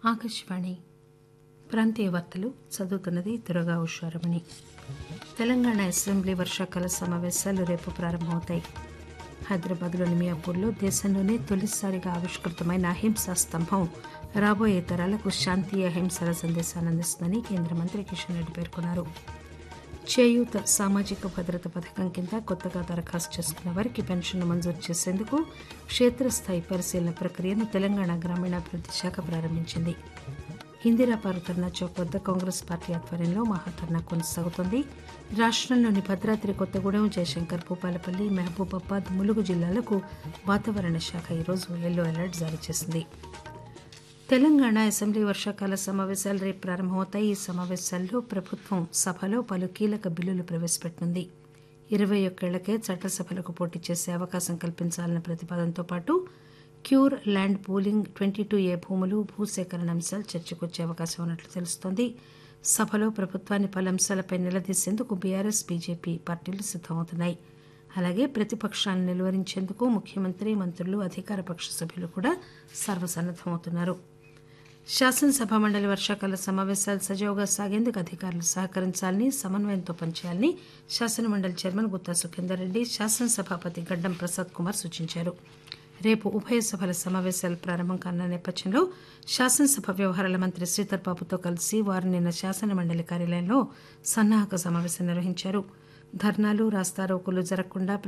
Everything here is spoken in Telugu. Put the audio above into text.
ఆకాశవాణి ప్రాంతీయ వార్తలు చదువుతున్నది దురగా ఉషారమణి తెలంగాణ అసెంబ్లీ వర్షాకాల సమావేశాలు రేపు ప్రారంభమవుతాయి హైదరాబాద్లోని మియాపూర్లో దేశంలోనే తొలిసారిగా ఆవిష్కృతమైన అహింసా స్తంభం రాబోయే తరాలకు శాంతి అహింసల సందేశాన్ని అందిస్తుందని కేంద్ర మంత్రి కిషన్ రెడ్డి పేర్కొన్నారు చేయూత సామాజిక భద్రత పథకం కింద కొత్తగా దరఖాస్తు చేసుకున్న వారికి పెన్షన్ మంజూరు చేసేందుకు క్షేత్రస్థాయి పరిశీలన ప్రక్రియను తెలంగాణ గ్రామీణాభివృద్ది శాఖ ప్రారంభించింది ఇందిరా పార్క్ ధర్నా చౌక్ వద్ద కాంగ్రెస్ పార్టీ ఆధ్వర్యంలో మహాధర్నా కొనసాగుతోంది రాష్టంలోని భద్రాద్రి కొత్తగూడెం జయశంకర్ భూపాలపల్లి మహబూబాబాద్ ములుగు జిల్లాలకు వాతావరణ శాఖ ఈరోజు ఎల్లో అలర్ట్ జారీ చేసింది తెలంగాణ అసెంబ్లీ వర్షాకాల సమావేశాలు రేపు ప్రారంభమవుతాయి ఈ సమావేశాల్లో ప్రభుత్వం సభలో పలు కీలక బిల్లులు ప్రవేశపెట్టనుంది ఇరవై ఒక్కేళ్లకే చట్టసభలకు పోటీ చేసే అవకాశం కల్పించాలన్న ప్రతిపాదనతో పాటు క్యూర్ land pooling twenty two A భూములు భూసేకరణ అంశాలు చర్చకొచ్చే అవకాశం ఉన్నట్లు తెలుస్తోంది సభలో ప్రభుత్వాన్ని పలు అంశాలపై నిలదీసేందుకు బీఆర్ఎస్ బీజేపీ పార్టీలు సిద్దమవుతున్నాయి అలాగే ప్రతిపక్షాలను నిలువరించేందుకు ముఖ్యమంత్రి మంత్రులు అధికార పక్ష సభ్యులు కూడా సర్వసన్నద్దమవుతున్నారు శాసనసభ మండలి వర్షాకాల సమావేశాలు సజావుగా సాగేందుకు అధికారులు సహకరించాలని సమన్వయంతో పనిచేయాలని శాసనమండలి చైర్మన్ గుత్తా సుఖేందర్ రెడ్డి శాసనసభాపతి గడ్డం ప్రసాద్ కుమార్ సూచించారు రేపు ఉభయ సభల సమావేశాలు ప్రారంభం కానున్న నేపథ్యంలో శాసనసభ వ్యవహారాల మంత్రి శ్రీధర్ బాబుతో కలిసి వారు నిన్న శాసనమండలి కార్యాలయంలో సన్నాహక సమావేశం నిర్వహించారు ధర్నాలు రాస్తారోకోలు జరగకుండా